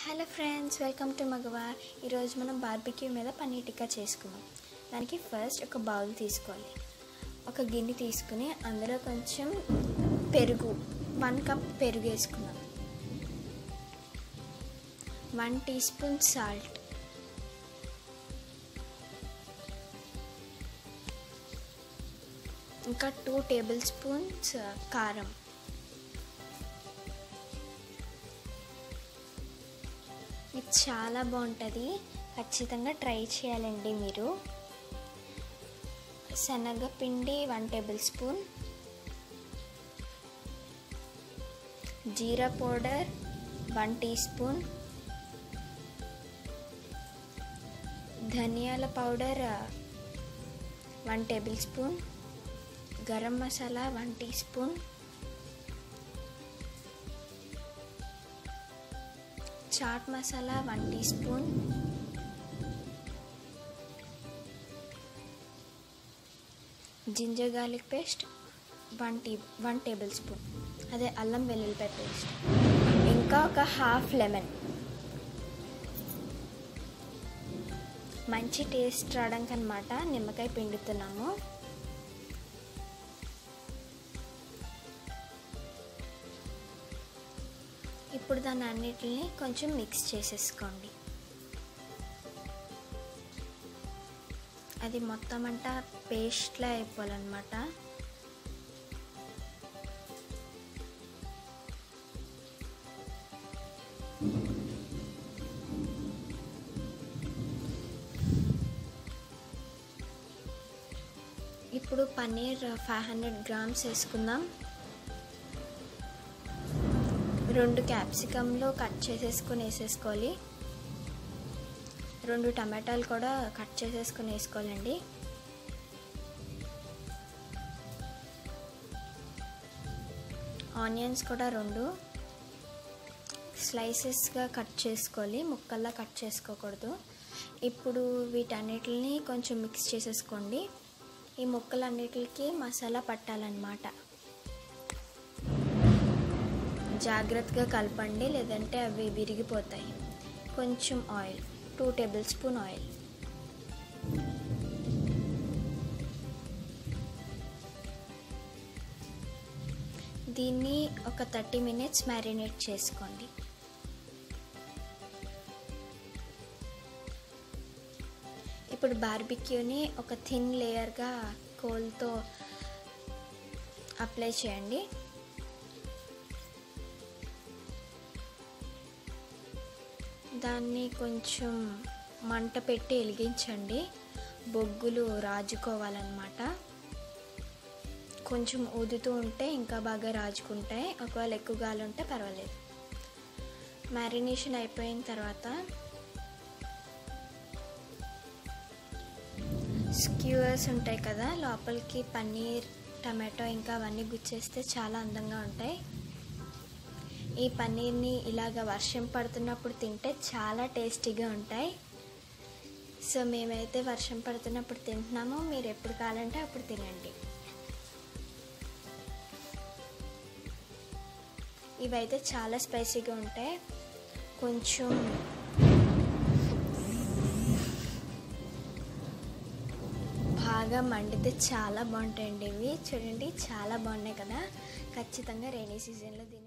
hello friends welcome to మగవా ఈరోజు మనం బార్బిక్యూ మీద పన్నీర్ టిక్కా చేసుకుందాం దానికి ఫస్ట్ ఒక బౌల్ తీసుకోవాలి ఒక గిన్నె తీసుకుని అందులో కొంచెం పెరుగు వన్ కప్ పెరుగు వేసుకుందాం వన్ టీ స్పూన్ సాల్ట్ ఇంకా టూ టేబుల్ స్పూన్స్ కారం ఇది చాలా బాగుంటుంది ఖచ్చితంగా ట్రై చేయాలండి మీరు శనగపిండి one tablespoon jeera powder one teaspoon ధనియాల powder one tablespoon garam masala one teaspoon chaat masala one teaspoon ginger garlic paste one tea one tablespoon అదే అల్లం వెల్లుల్లిపాయ పేస్ట్ ఇంకా ఒక హాఫ్ లెమన్ మంచి టేస్ట్ రావడానికి అనమాట నిమ్మకాయ పిండుతున్నాము ఇప్పుడు దాన్ని అన్నిటిని కొంచెం మిక్స్ చేసేసుకోండి అది మొత్తం అంట పేస్ట్లా అయిపోవాలన్నమాట ఇప్పుడు పన్నీర్ ఫైవ్ హండ్రెడ్ గ్రామ్స్ వేసుకుందాం రెండు క్యాప్సికంలో కట్ చేసేసుకొని వేసేసుకోవాలి రెండు టమాటాలు కూడా కట్ చేసేసుకొని వేసుకోవాలండి ఆనియన్స్ కూడా రెండు స్లైసెస్గా కట్ చేసుకోవాలి ముక్కల్లా కట్ చేసుకోకూడదు ఇప్పుడు వీటన్నిటిని కొంచెం మిక్స్ చేసేసుకోండి ఈ ముక్కలన్నిటికి మసాలా పట్టాలన్నమాట జాగ్రత్తగా కలపండి లేదంటే అవి విరిగిపోతాయి కొంచెం oil two tablespoon oil దీన్ని ఒక థర్టీ మినిట్స్ మ్యారినేట్ చేసుకోండి ఇప్పుడు బార్బిక్యూని ఒక థిన్ లేయర్గా కోల్తో అప్లై చేయండి దాన్ని కొంచెం మంట పెట్టి వెలిగించండి బొగ్గులు రాజుకోవాలన్నమాట కొంచెం ఊదుతూ ఉంటే ఇంకా బాగా రాజుకుంటాయి ఒకవేళ ఎక్కువ గాలి ఉంటే పర్వాలేదు మ్యారినేషన్ అయిపోయిన తర్వాత స్క్యూవర్స్ ఉంటాయి కదా లోపలికి పన్నీర్ టమాటో ఇంకా అవన్నీ గుచ్చేస్తే చాలా అందంగా ఉంటాయి ఈ పన్నీర్ని ఇలాగ వర్షం పడుతున్నప్పుడు తింటే చాలా టేస్టీగా ఉంటాయి సో మేమైతే వర్షం పడుతున్నప్పుడు తింటున్నాము మీరు ఎప్పుడు కావాలంటే అప్పుడు తినండి ఇవైతే చాలా స్పైసీగా ఉంటాయి కొంచెం బాగా మండితే చాలా బాగుంటాయండి ఇవి చూడండి చాలా బాగున్నాయి కదా ఖచ్చితంగా రైనీ సీజన్లో దీన్ని